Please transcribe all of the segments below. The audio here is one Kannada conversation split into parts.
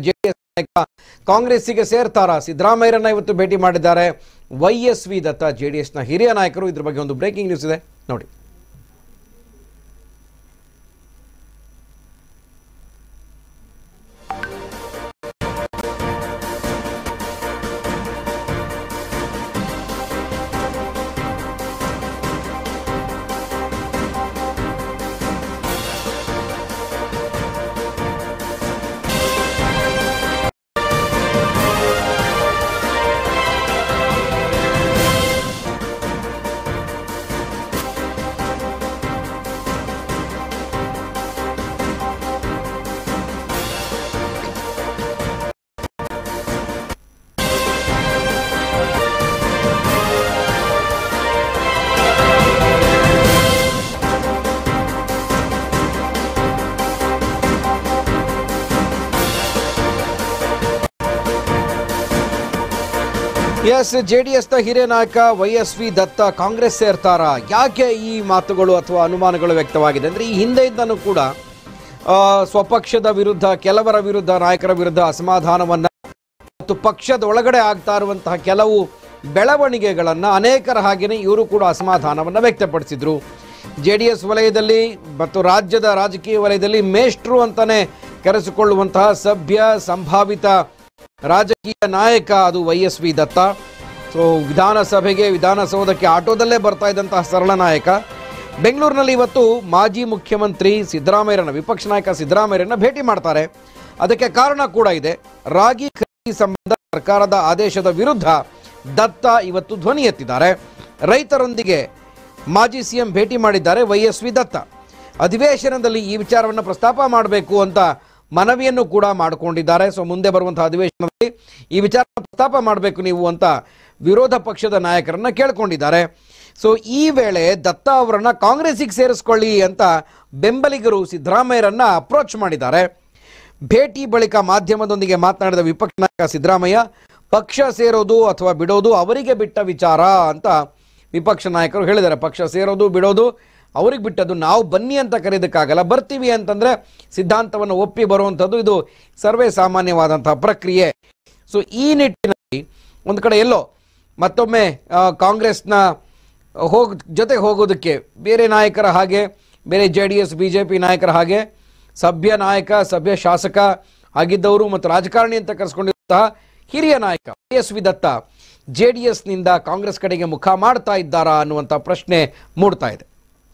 ಜೆಡಿಎಸ್ ನಾಯಕ ಕಾಂಗ್ರೆಸ್ಸಿಗೆ ಸೇರ್ತಾರ ಸಿದ್ದರಾಮಯ್ಯರನ್ನ ಇವತ್ತು ಭೇಟಿ ಮಾಡಿದ್ದಾರೆ ವೈ ಎಸ್ ವಿ ದತ್ತ ಜೆಡಿಎಸ್ನ ಹಿರಿಯ ನಾಯಕರು ಇದ್ರ ಬಗ್ಗೆ ಒಂದು ಬ್ರೇಕಿಂಗ್ ನ್ಯೂಸ್ ಇದೆ ನೋಡಿ ಎಸ್ ಜೆಡಿಎಸ್ನ ಹಿರಿಯ ನಾಯಕ Y S V Datta Congress ಸೇರ್ತಾರ ಯಾಕೆ ಈ ಮಾತುಗಳು ಅಥವಾ ಅನುಮಾನಗಳು ವ್ಯಕ್ತವಾಗಿದೆ ಅಂದ್ರೆ ಈ ಹಿಂದೆಯಿಂದನೂ ಕೂಡ ಆ, ಸ್ವಪಕ್ಷದ ವಿರುದ್ಧ ಕೆಲವರ ವಿರುದ್ಧ ನಾಯಕರ ವಿರುದ್ಧ ಅಸಮಾಧಾನವನ್ನ ಮತ್ತು ಪಕ್ಷದ ಒಳಗಡೆ ಆಗ್ತಾ ಇರುವಂತಹ ಕೆಲವು ಬೆಳವಣಿಗೆಗಳನ್ನ ಅನೇಕರ ಹಾಗೇನೆ ಇವರು ಕೂಡ ಅಸಮಾಧಾನವನ್ನ ವ್ಯಕ್ತಪಡಿಸಿದ್ರು ಜೆ ಡಿ ಎಸ್ ವಲಯದಲ್ಲಿ ಮತ್ತು ರಾಜ್ಯದ ರಾಜಕೀಯ ವಲಯದಲ್ಲಿ ಮೇಷ್ಟ್ರು ಅಂತಾನೆ ಕರೆಸಿಕೊಳ್ಳುವಂತಹ ಸಭ್ಯ ಸಂಭಾವಿತ ರಾಜಕೀಯ ನಾಯಕ ಅದು Y S V Datta so ವಿಧಾನಸಭೆಗೆ ವಿಧಾನಸೌಧಕ್ಕೆ ಆಟೋದಲ್ಲೇ ಬರ್ತಾ ಇದ್ದಂತಹ ಸರಳ ನಾಯಕ ಬೆಂಗಳೂರಿನಲ್ಲಿ ಇವತ್ತು ಮಾಜಿ ಮುಖ್ಯಮಂತ್ರಿ ಸಿದ್ದರಾಮಯ್ಯರನ್ನ ವಿಪಕ್ಷ ನಾಯಕ ಸಿದ್ದರಾಮಯ್ಯರನ್ನ ಭೇಟಿ ಮಾಡ್ತಾರೆ ಅದಕ್ಕೆ ಕಾರಣ ಕೂಡ ಇದೆ ರಾಗಿ ಖರೀದಿ ಸಂಬಂಧ ಸರ್ಕಾರದ ಆದೇಶದ ವಿರುದ್ಧ ದತ್ತ ಇವತ್ತು ಧ್ವನಿ ಎತ್ತಿದ್ದಾರೆ ರೈತರೊಂದಿಗೆ ಮಾಜಿ ಸಿಎಂ ಭೇಟಿ ಮಾಡಿದ್ದಾರೆ ವೈ ಎಸ್ ವಿ ದತ್ತ ಅಧಿವೇಶನದಲ್ಲಿ ಈ ವಿಚಾರವನ್ನು ಪ್ರಸ್ತಾಪ ಮಾಡಬೇಕು ಅಂತ ಮನವಿಯನ್ನು ಕೂಡ ಮಾಡಿಕೊಂಡಿದ್ದಾರೆ ಸೊ ಮುಂದೆ ಬರುವಂತಹ ಅಧಿವೇಶನದಲ್ಲಿ ಈ ವಿಚಾರ ಪ್ರಸ್ತಾಪ ಮಾಡಬೇಕು ನೀವು ಅಂತ ವಿರೋಧ ಪಕ್ಷದ ನಾಯಕರನ್ನ ಕೇಳ್ಕೊಂಡಿದ್ದಾರೆ ಸೊ ಈ ವೇಳೆ ದತ್ತ ಅವರನ್ನ ಕಾಂಗ್ರೆಸ್ಸಿಗೆ ಸೇರಿಸ್ಕೊಳ್ಳಿ ಅಂತ ಬೆಂಬಲಿಗರು ಸಿದ್ದರಾಮಯ್ಯರನ್ನ ಅಪ್ರೋಚ್ ಮಾಡಿದ್ದಾರೆ ಭೇಟಿ ಬಳಿಕ ಮಾಧ್ಯಮದೊಂದಿಗೆ ಮಾತನಾಡಿದ ವಿಪಕ್ಷ ನಾಯಕ ಸಿದ್ದರಾಮಯ್ಯ ಪಕ್ಷ ಸೇರೋದು ಅಥವಾ ಬಿಡೋದು ಅವರಿಗೆ ಬಿಟ್ಟ ವಿಚಾರ ಅಂತ ವಿಪಕ್ಷ ನಾಯಕರು ಹೇಳಿದ್ದಾರೆ ಪಕ್ಷ ಸೇರೋದು ಬಿಡೋದು ಅವ್ರಿಗೆ ಬಿಟ್ಟದ್ದು ನಾವು ಬನ್ನಿ ಅಂತ ಕರೆಯೋದಕ್ಕಾಗಲ್ಲ ಬರ್ತೀವಿ ಅಂತಂದ್ರೆ ಸಿದ್ಧಾಂತವನ್ನು ಒಪ್ಪಿ ಬರುವಂಥದ್ದು ಇದು ಸರ್ವೇ ಸಾಮಾನ್ಯವಾದಂತಹ ಪ್ರಕ್ರಿಯೆ ಸೊ ಈ ನಿಟ್ಟಿನಲ್ಲಿ ಒಂದು ಕಡೆ ಎಲ್ಲೋ ಮತ್ತೊಮ್ಮೆ ಆ, ಕಾಂಗ್ರೆಸ್ನ ಹೋಗ್ ಜೊತೆಗೆ ಹೋಗೋದಕ್ಕೆ ಬೇರೆ ನಾಯಕರ ಹಾಗೆ ಬೇರೆ J D S B J P ನಾಯಕರ ಹಾಗೆ ಸಭ್ಯ ನಾಯಕ ಸಭ್ಯ ಶಾಸಕ ಆಗಿದ್ದವರು ಮತ್ತು ರಾಜಕಾರಣಿ ಅಂತ ಕರೆಸ್ಕೊಂಡಿರುವಂತಹ ಹಿರಿಯ ನಾಯಕ S V Datta J D ಎಸ್ನಿಂದ ಕಾಂಗ್ರೆಸ್ ಕಡೆಗೆ ಮುಖ ಮಾಡ್ತಾ ಇದ್ದಾರಾ ಅನ್ನುವಂಥ ಪ್ರಶ್ನೆ ಮೂಡ್ತಾ ಇದೆ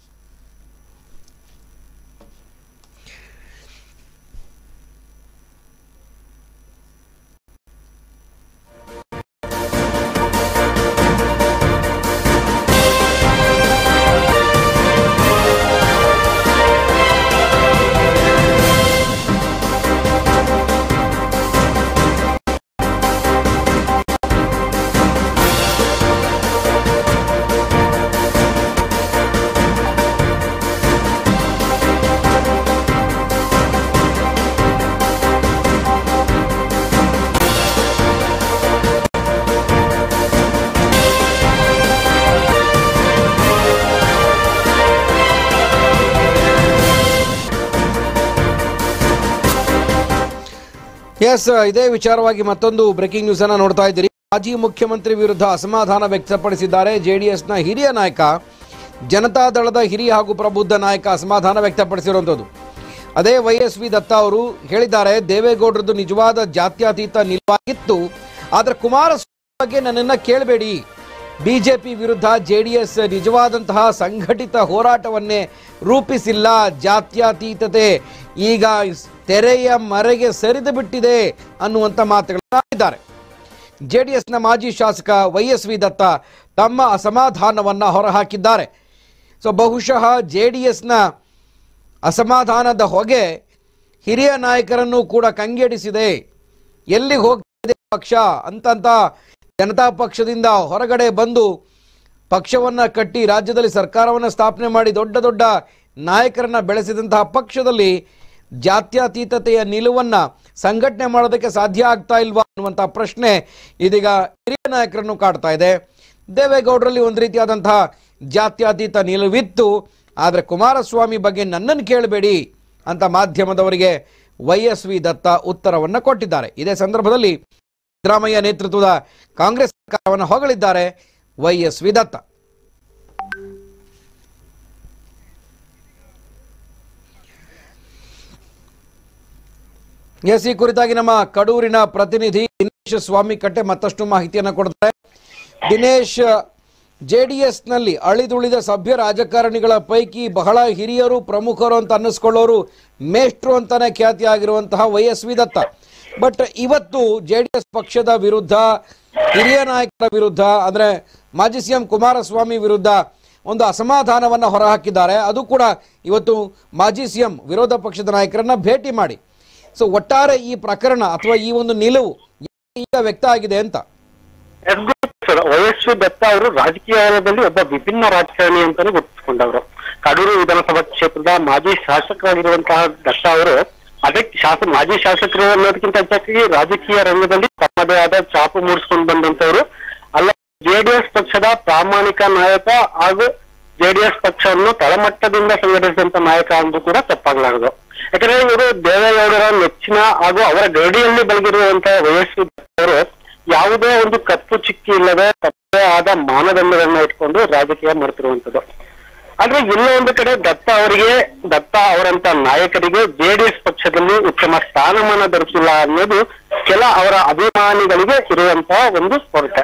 ಎಸ್ ಇದೇ ವಿಚಾರವಾಗಿ ಮತ್ತೊಂದು ಬ್ರೇಕಿಂಗ್ ನ್ಯೂಸ್ ಅನ್ನ ನೋಡ್ತಾ ಇದ್ದೀರಿ ಮಾಜಿ ಮುಖ್ಯಮಂತ್ರಿ ವಿರುದ್ಧ ಅಸಮಾಧಾನ ವ್ಯಕ್ತಪಡಿಸಿದ್ದಾರೆ ಜೆಡಿಎಸ್ನ ಹಿರಿಯ ನಾಯಕ ಜನತಾದಳದ ಹಿರಿಯ ಹಾಗೂ ಪ್ರಬುದ್ಧ ನಾಯಕ ಅಸಮಾಧಾನ ವ್ಯಕ್ತಪಡಿಸಿರುವಂಥದ್ದು ಅದೇ ವೈ ಎಸ್ ವಿ ದತ್ತ ಅವರು ಹೇಳಿದ್ದಾರೆ ದೇವೇಗೌಡರದ್ದು ನಿಜವಾದ ಜಾತ್ಯತೀತ ನಿಲುವಾಗಿತ್ತು ಆದರೆ ಕುಮಾರಸ್ವಾಮಿ ಬಗ್ಗೆ ನನ್ನನ್ನು ಕೇಳಬೇಡಿ ಬಿಜೆಪಿ ವಿರುದ್ಧ ಜೆಡಿಎಸ್ ನಿಜವಾದಂತಹ ಸಂಘಟಿತ ಹೋರಾಟವನ್ನೇ ರೂಪಿಸಿಲ್ಲ ಜಾತ್ಯತೀತತೆ ಈಗ ತೆರೆಯ ಮರೆಗೆ ಸರಿದು ಬಿಟ್ಟಿದೆ ಅನ್ನುವಂಥ ಮಾತುಗಳನ್ನ ಆಡಿದ್ದಾರೆ ಜೆಡಿಎಸ್ನ ಮಾಜಿ ಶಾಸಕ ವೈ ಎಸ್ ವಿ ದತ್ತ ತಮ್ಮ ಅಸಮಾಧಾನವನ್ನ ಹೊರಹಾಕಿದ್ದಾರೆ ಸೊ ಬಹುಶಃ ಜೆಡಿಎಸ್ನ ಅಸಮಾಧಾನದ ಹೊಗೆ ಹಿರಿಯ ನಾಯಕರನ್ನು ಕೂಡ ಕಂಗೆಡಿಸಿದೆ ಎಲ್ಲಿಗೆ ಹೋಗ್ತಿದೆ ಪಕ್ಷ ಅಂತಂತ ಜನತಾ ಪಕ್ಷದಿಂದ ಹೊರಗಡೆ ಬಂದು ಪಕ್ಷವನ್ನ ಕಟ್ಟಿ ರಾಜ್ಯದಲ್ಲಿ ಸರ್ಕಾರವನ್ನ ಸ್ಥಾಪನೆ ಮಾಡಿ ದೊಡ್ಡ ದೊಡ್ಡ ನಾಯಕರನ್ನ ಬೆಳೆಸಿದಂತಹ ಪಕ್ಷದಲ್ಲಿ ಜಾತ್ಯತೀತತೆಯ ನಿಲುವನ್ನ ಸಂಘಟನೆ ಮಾಡೋದಕ್ಕೆ ಸಾಧ್ಯ ಆಗ್ತಾ ಇಲ್ವಾ ಅನ್ನುವಂತಹ ಪ್ರಶ್ನೆ ಇದೀಗ ಹಿರಿಯ ನಾಯಕರನ್ನು ಕಾಡ್ತಾ ಇದೆ ದೇವೇಗೌಡರಲ್ಲಿ ಒಂದು ರೀತಿಯಾದಂತಹ ಜಾತ್ಯತೀತ ನಿಲುವಿತ್ತು ಆದರೆ ಕುಮಾರಸ್ವಾಮಿ ಬಗ್ಗೆ ನನ್ನನ್ನು ಕೇಳಬೇಡಿ ಅಂತ ಮಾಧ್ಯಮದವರಿಗೆ ವೈ ಎಸ್ ವಿ ದತ್ತ ಉತ್ತರವನ್ನು ಕೊಟ್ಟಿದ್ದಾರೆ ಇದೇ ಸಂದರ್ಭದಲ್ಲಿ ಸಿದ್ದರಾಮಯ್ಯ ನೇತೃತ್ವದ ಕಾಂಗ್ರೆಸ್ ಸರ್ಕಾರವನ್ನು ಹೊಗಳಿದ್ದಾರೆ Y S V Datta yes ಈ ಕುರಿತಾಗಿ ನಮ್ಮ ಕಡೂರಿನ ಪ್ರತಿನಿಧಿ ದಿನೇಶ್ ಸ್ವಾಮಿ ಕಟ್ಟೆ ಮತ್ತಷ್ಟು ಮಾಹಿತಿಯನ್ನು ಕೊಡ್ತಾರೆ ದಿನೇಶ್ ಜೆ ಡಿ ಎಸ್ನಲ್ಲಿ ಅಳಿದುಳಿದ ಸಭ್ಯ ರಾಜಕಾರಣಿಗಳ ಪೈಕಿ ಬಹಳ ಹಿರಿಯರು ಪ್ರಮುಖರು ಅಂತ ಅನ್ನಿಸ್ಕೊಳ್ಳೋರು ಮೇಷ್ಟ್ರು ಅಂತಾನೆ ಖ್ಯಾತಿಯಾಗಿರುವಂತಹ Y S V Datta but ಇವತ್ತು ಜೆ ಡಿ ಎಸ್ ಪಕ್ಷದ ವಿರುದ್ಧ ಹಿರಿಯ ನಾಯಕರ ವಿರುದ್ಧ ಅಂದರೆ ಮಾಜಿ ಸಿ ಎಂ ಕುಮಾರಸ್ವಾಮಿ ವಿರುದ್ಧ ಒಂದು ಅಸಮಾಧಾನವನ್ನು ಹೊರಹಾಕಿದ್ದಾರೆ ಅದು ಕೂಡ ಇವತ್ತು ಮಾಜಿ ಸಿ ಎಂ ವಿರೋಧ ಪಕ್ಷದ ನಾಯಕರನ್ನ ಭೇಟಿ ಮಾಡಿ ಸೊ ಒಟ್ಟಾರೆ ಈ ಪ್ರಕರಣ ಅಥವಾ ಈ ಒಂದು ನಿಲುವು ಈಗ ವ್ಯಕ್ತ ಆಗಿದೆ ಅಂತ ಸರ್ ವಯಸ್ಸು ದತ್ತ ಅವರು ರಾಜಕೀಯ ವಲಯದಲ್ಲಿ ಒಬ್ಬ ವಿಭಿನ್ನ ರಾಜಕಾರಣಿ ಅಂತಾನೆ ಗುರುತಿಸಿಕೊಂಡವರು ಕಡೂರು ವಿಧಾನಸಭಾ ಕ್ಷೇತ್ರದ ಮಾಜಿ ಶಾಸಕರಾಗಿರುವಂತಹ ದತ್ತ ಅವರು ಅದಕ್ಕೆ ಶಾಸಕ ಮಾಜಿ ಶಾಸಕರು ಅನ್ನೋದಕ್ಕಿಂತ ಹೆಚ್ಚಾಗಿ ರಾಜಕೀಯ ರಂಗದಲ್ಲಿ ತಮ್ಮದೇ ಆದ ಚಾಪು ಮೂಡಿಸ್ಕೊಂಡು ಬಂದಂತವರು ಅಲ್ಲ ಜೆಡಿಎಸ್ ಪಕ್ಷದ ಪ್ರಾಮಾಣಿಕ ನಾಯಕ ಹಾಗೂ ಜೆಡಿಎಸ್ ಪಕ್ಷವನ್ನು ತಳಮಟ್ಟದಿಂದ ಸಂಘಟಿಸಿದಂತ ನಾಯಕ ಅಂದ್ರೂ ಕೂಡ ತಪ್ಪಾಗಲಾರದು ಯಾಕಂದ್ರೆ ಇವರು ದೇವೇಗೌಡರ ನೆಚ್ಚಿನ ಹಾಗೂ ಅವರ ಗಡಿಯಲ್ಲಿ ಬೆಳಗಿರುವಂತಹ ವಯಸ್ಸು ಅವರು ಯಾವುದೇ ಒಂದು ಕಪ್ಪು ಚಿಕ್ಕಿ ಇಲ್ಲದೆ ತಪ್ಪೇ ಆದ ಮಾನದಂಡಗಳನ್ನ ಇಟ್ಕೊಂಡು ರಾಜಕೀಯ ಮಾಡ್ತಿರುವಂತದ್ದು ಆದ್ರೆ ಎಲ್ಲೋ ಒಂದು ಕಡೆ ದತ್ತ ಅವರಿಗೆ ದತ್ತ ಅವರಂತ ನಾಯಕರಿಗೆ ಜೆಡಿಎಸ್ ಪಕ್ಷದಲ್ಲಿ ಉತ್ತಮ ಸ್ಥಾನಮಾನ ದೊರಕಿಲ್ಲ ಅನ್ನೋದು ಕೆಲ ಅವರ ಅಭಿಮಾನಿಗಳಿಗೆ ಇರುವಂತಹ ಒಂದು ಕೊರತೆ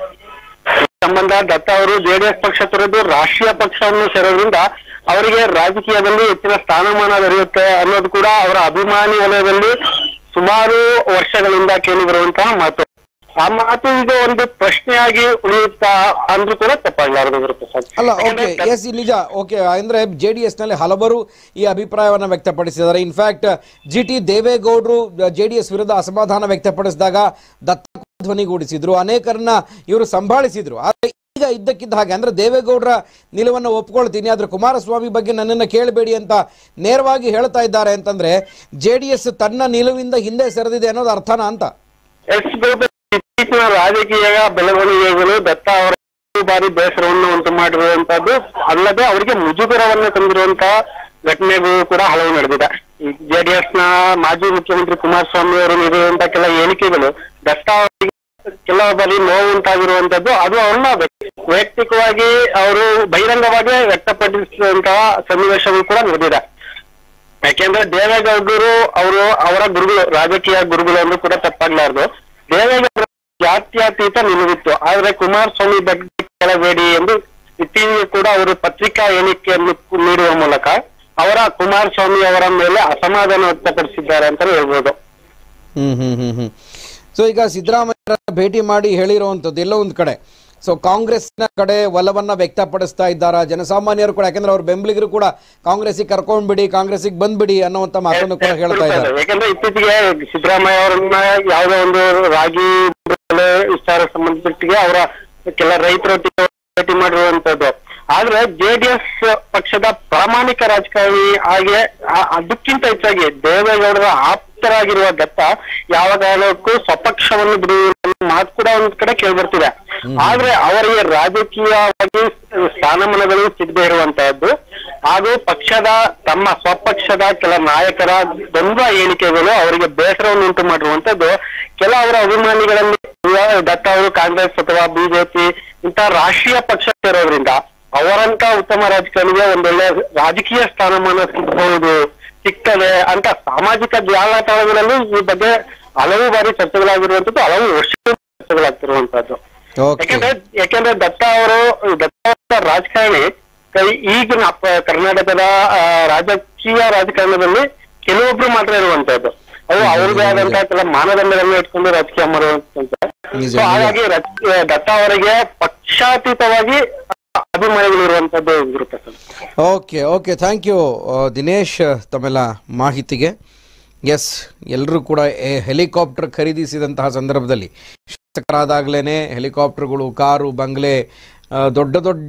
ಈ ಸಂಬಂಧ ದತ್ತ ಅವರು ಜೆಡಿಎಸ್ ಪಕ್ಷ ತೊರೆದು ರಾಷ್ಟ್ರೀಯ ಪಕ್ಷವನ್ನು ಸೇರೋದ್ರಿಂದ ಅವರಿಗೆ ರಾಜಕೀಯದಲ್ಲಿ ಹೆಚ್ಚಿನ ಸ್ಥಾನಮಾನ ದೊರೆಯುತ್ತೆ ಅನ್ನೋದು ಕೂಡ ಅವರ ಅಭಿಮಾನಿ ವಲಯದಲ್ಲಿ ಸುಮಾರು ವರ್ಷಗಳಿಂದ ಕೇಳಿ ಬರುವಂತಹ ಮಾತು ಆ ಮಾತು ಈಗ ಒಂದು ಪ್ರಶ್ನೆಯಾಗಿ ಉಳಿಯುತ್ತಾ ಅಂದ್ರೂ ಕೂಡ ತಪ್ಪಾಗಲಾರದು ಗುರುಪ್ರಸಾದ್ ಅಲ್ಲ ಓಕೆ ಯಾಕಂದ್ರೆ ಎಸ್ ನಿಜ ಓಕೆ ಅಂದ್ರೆ ಜೆ ಡಿ ಎಸ್ನಲ್ಲಿ ಹಲವರು ಈ ಅಭಿಪ್ರಾಯವನ್ನು ವ್ಯಕ್ತಪಡಿಸಿದ್ದಾರೆ ಇನ್ಫ್ಯಾಕ್ಟ್ ಜಿ ಟಿ ದೇವೇಗೌಡರು ಜೆ ಡಿ ಎಸ್ ವಿರುದ್ಧ ಅಸಮಾಧಾನ ವ್ಯಕ್ತಪಡಿಸಿದಾಗ ದತ್ತ ಧ್ವನಿಗೂಡಿಸಿದ್ರು ಅನೇಕರನ್ನ ಇವರು ಸಂಭಾಳಿಸಿದ್ರು ಆದರೆ ಈಗ ಇದ್ದಕ್ಕಿದ್ದ ಹಾಗೆ ಅಂದ್ರೆ ದೇವೇಗೌಡರ ನಿಲುವನ್ನು ಒಪ್ಕೊಳ್ತೀನಿ ಆದ್ರೆ ಕುಮಾರಸ್ವಾಮಿ ಬಗ್ಗೆ ನನ್ನನ್ನು ಕೇಳಬೇಡಿ ಅಂತ ನೇರವಾಗಿ ಹೇಳ್ತಾ ಇದ್ದಾರೆ ಅಂತಂದ್ರೆ ಜೆ ಡಿ ಎಸ್ ತನ್ನ ನಿಲುವಿಂದ ಹಿಂದೆ ಸರಿದಿದೆ ಅನ್ನೋದು ಅರ್ಥನ ಅಂತ ಎಸ್ ಗೌಡ ಇತ್ತೀಚಿನ ರಾಜಕೀಯ ಬೆಳವಣಿಗೆಗಳು ದತ್ತ ಅವರ ಬಾರಿ ಬೇಸರವನ್ನು ಉಂಟು ಮಾಡಿರುವಂತದ್ದು ಅಲ್ಲದೆ ಅವರಿಗೆ ಮುಜುಗರವನ್ನು ತಂದಿರುವಂತಹ ಘಟನೆಗಳು ಕೂಡ ಹಲವು ನಡೆದಿದೆ ಈ ಜೆಡಿಎಸ್ ನ ಮಾಜಿ ಮುಖ್ಯಮಂತ್ರಿ ಕುಮಾರಸ್ವಾಮಿ ಅವರು ನೀಡಿರುವಂತಹ ಕೆಲ ಹೇಳಿಕೆಗಳು ದತ್ತ ಅವರಿಗೆ ಕೆಲವು ಬಾರಿ ನೋವು ಉಂಟಾಗಿರುವಂತದ್ದು ಅದು ಅವ್ರನ್ನ ವ್ಯಕ್ತಿ- ವೈಯಕ್ತಿಕವಾಗಿ ಅವರು ಬಹಿರಂಗವಾಗಿ ವ್ಯಕ್ತಪಡಿಸಿರುವಂತಹ ಸನ್ನಿವೇಶಗಳು ಕೂಡ ನಡೆದಿದೆ ಯಾಕೆಂದ್ರೆ ದೇವೇಗೌಡರು ಅವರು ಅವರ ಗುರುಗಳು ರಾಜಕೀಯ ಗುರುಗಳು ಅಂದ್ರೂ ಕೂಡ ತಪ್ಪಾಗ್ಲಾರ್ದು ದೇವೇಗೌಡರ ಜಾತ್ಯತೀತ ನಿಲುವಿತ್ತು ಆದ್ರೆ ಕುಮಾರಸ್ವಾಮಿ ಬಗ್ಗೆ ಕೇಳಬೇಡಿ ಎಂದು ಇತ್ತೀಚೆಗೆ ಕೂಡ ಅವರು ಪತ್ರಿಕಾ ಹೇಳಿಕೆಯನ್ನು ನೀಡುವ ಮೂಲಕ ಅವರ ಕುಮಾರಸ್ವಾಮಿ ಅವರ ಮೇಲೆ ಅಸಮಾಧಾನ ವ್ಯಕ್ತಪಡಿಸಿದ್ದಾರೆ ಅಂತ ಹೇಳ್ಬೋದು ಹ್ಮ್ ಹ್ಮ್ ಹ್ಮ್ ಹ್ಮ್ ಸೊ ಈಗ ಸಿದ್ದರಾಮಯ್ಯ ಭೇಟಿ ಮಾಡಿ ಹೇಳಿರುವಂಥದ್ದು ಎಲ್ಲೋ ಒಂದು ಕಡೆ ಸೊ ಕಾಂಗ್ರೆಸ್ನ ಕಡೆ ಒಲವನ್ನ ವ್ಯಕ್ತಪಡಿಸ್ತಾ ಇದ್ದಾರಾ ಜನಸಾಮಾನ್ಯರು ಕೂಡ ಯಾಕಂದ್ರೆ ಅವ್ರ ಬೆಂಬಲಿಗರು ಕೂಡ ಕಾಂಗ್ರೆಸ್ಸಿಗೆ ಕರ್ಕೊಂಡ್ಬಿಡಿ ಕಾಂಗ್ರೆಸ್ಸಿಗೆ ಬಂದ್ಬಿಡಿ ಅನ್ನುವಂಥ ಮಾತನ್ನು ಕೂಡ ಹೇಳ್ತಾ ಇದ್ದಾರೆ ಯಾಕಂದ್ರೆ ಇತ್ತೀಚೆಗೆ ಸಿದ್ದರಾಮಯ್ಯ ಅವರನ್ನ ಯಾವುದೋ ಒಂದು ರಾಗಿ ಬೆಳೆ ವಿಚಾರ ಸಂಬಂಧಪಟ್ಟಿಗೆ ಅವರ ಕೆಲ ರೈತರೊಟ್ಟಿಗೆ ಭೇಟಿ ಮಾಡಿರುವಂತದ್ದು ಆದ್ರೆ ಜೆಡಿಎಸ್ ಪಕ್ಷದ ಪ್ರಾಮಾಣಿಕ ರಾಜಕಾರಣಿ ಹಾಗೆ ಆ- ಅದಕ್ಕಿಂತ ಹೆಚ್ಚಾಗಿ ದೇವೇಗೌಡರ ಆಪ್ತರಾಗಿರುವ ದತ್ತ ಯಾವ ಕಾರಣಕ್ಕೂ ಸ್ವಪಕ್ಷವನ್ನು ಬಿಡುವ ಮಾತು ಕೂಡ ಒಂದ್ ಕಡೆ ಕೇಳ್ಬರ್ತಿದೆ ಆದ್ರೆ ಅವರಿಗೆ ರಾಜಕೀಯವಾಗಿ ಸ್ಥಾನಮಾನಗಳು ಸಿಗದೆ ಇರುವಂತಹದ್ದು ಹಾಗೂ ಪಕ್ಷದ ತಮ್ಮ ಸ್ವಪಕ್ಷದ ಕೆಲ ನಾಯಕರ ದ್ವಂದ್ವ ಹೇಳಿಕೆಗಳು ಅವರಿಗೆ ಬೇಸರವನ್ನು ಉಂಟು ಮಾಡಿರುವಂತದ್ದು ಕೆಲ ಅವರ ಅಭಿಮಾನಿಗಳಲ್ಲಿ ಇವಾಗ ದತ್ತ ಅವರು ಕಾಂಗ್ರೆಸ್ ಅಥವಾ ಬಿಜೆಪಿ ಇಂತಹ ರಾಷ್ಟ್ರೀಯ ಪಕ್ಷ ಸೇರೋದ್ರಿಂದ ಅವರಂತ ಉತ್ತಮ ರಾಜಕಾರಣಿಗೆ ಒಂದೊಳ್ಳೆ ರಾಜಕೀಯ ಸ್ಥಾನಮಾನ ಸಿಗಬಹುದು ಸಿಗ್ತದೆ ಅಂತ ಸಾಮಾಜಿಕ ಜಾಲತಾಣಗಳಲ್ಲಿ ಈ ಬಗ್ಗೆ ಹಲವು ಬಾರಿ ಚರ್ಚೆಗಳಾಗಿರುವಂತದ್ದು ಹಲವು ವರ್ಷ ಚರ್ಚೆಗಳಾಗ್ತಿರುವಂತದ್ದು ಓಕೆ ಯಾಕಂದ್ರೆ ಯಾಕಂದ್ರೆ ದತ್ತ ಅವರು ದತ್ತ ಅವರ ರಾಜಕಾರಣಿ ಕೈ- ಈಗಿನ ಪ- ಕರ್ನಾಟಕದ ಆ, ರಾಜಕೀಯ ರಾಜಕಾರಣದಲ್ಲಿ ಕೆಲವೊಬ್ರು ಮಾತ್ರ ಇರುವಂತದ್ದು ಅವು ಅವ್ರದೇ ಆದಂತಹ ಕೆಲ ಮಾನದಂಡಗಳನ್ನ ಇಟ್ಕೊಂಡು ರಾಜಕೀಯ ಮಾಡುವಂತ ನಿಜ, So ಹಾಗಾಗಿ ರಚ- ದತ್ತ ಅವರಿಗೆ ಪಕ್ಷಾತೀತವಾಗಿ ಅಭಿಮಾನಿಗಳು ಇರುವಂತದ್ದು ಇರುತ್ತೆ sir okay okay thank you Dinesh ತಮ್ಮೆಲ್ಲ ಮಾಹಿತಿಗೆ ಎಸ್ ಎಲ್ಲರೂ ಕೂಡ ಎ- ಹೆಲಿಕಾಪ್ಟರ್ ಖರೀದಿಸಿದಂತಹ ಸಂದರ್ಭದಲ್ಲಿ ಶಾಸಕರಾದಾಗಲೇ ಹೆಲಿಕಾಪ್ಟರ್ಗಳು ಕಾರು ಬಂಗ್ಲೆ ಆ, ದೊಡ್ಡ ದೊಡ್ಡ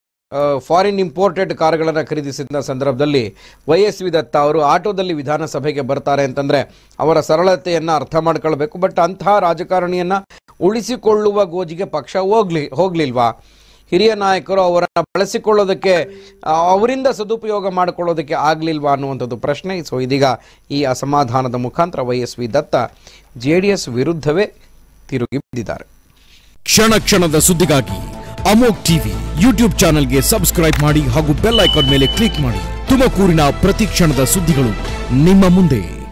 ಫಾರಿನ್ ಇಂಪೋರ್ಟೆಡ್ ಕಾರುಗಳನ್ನು ಖರೀದಿಸಿದ ಸಂದರ್ಭದಲ್ಲಿ ವೈ ಎಸ್ ವಿ ದತ್ತ ಅವರು ಆಟೋದಲ್ಲಿ ವಿಧಾನಸಭೆಗೆ ಬರ್ತಾರೆ ಅಂತಂದರೆ ಅವರ ಸರಳತೆಯನ್ನು ಅರ್ಥ ಮಾಡ್ಕೊಳ್ಬೇಕು ಬಟ್ ಅಂತಹ ರಾಜಕಾರಣಿಯನ್ನು ಉಳಿಸಿಕೊಳ್ಳುವ ಗೋಜಿಗೆ ಪಕ್ಷ ಹೋಗ್ಲಿ ಹೋಗ್ಲಿಲ್ವಾ ಹಿರಿಯ ನಾಯಕರು ಅವರನ್ನು ಬಳಸಿಕೊಳ್ಳೋದಕ್ಕೆ ಆ, ಅವರಿಂದ ಸದುಪಯೋಗ ಮಾಡಿಕೊಳ್ಳೋದಕ್ಕೆ ಆಗಲಿಲ್ವಾ ಅನ್ನುವಂಥದ್ದು ಪ್ರಶ್ನೆ ಸೊ ಇದೀಗ ಈ ಅಸಮಾಧಾನದ ಮುಖಾಂತರ Y S V Datta J D S ವಿರುದ್ಧವೇ ತಿರುಗಿ ಬಿದ್ದಿದ್ದಾರೆ ಕ್ಷಣ ಕ್ಷಣದ ಸುದ್ದಿಗಾಗಿ ಅಮೋಕ್ ಟಿವಿ ಯೂಟ್ಯೂಬ್ ಚಾನೆಲ್ಗೆ ಸಬ್ಸ್ಕ್ರೈಬ್ ಮಾಡಿ ಹಾಗೂ ಬೆಲ್ ಐಕಾನ್ ಮೇಲೆ ಕ್ಲಿಕ್ ಮಾಡಿ ತುಮಕೂರಿನ ಪ್ರತಿ ಕ್ಷಣದ ಸುದ್ದಿಗಳು ನಿಮ್ಮ ಮುಂದೆ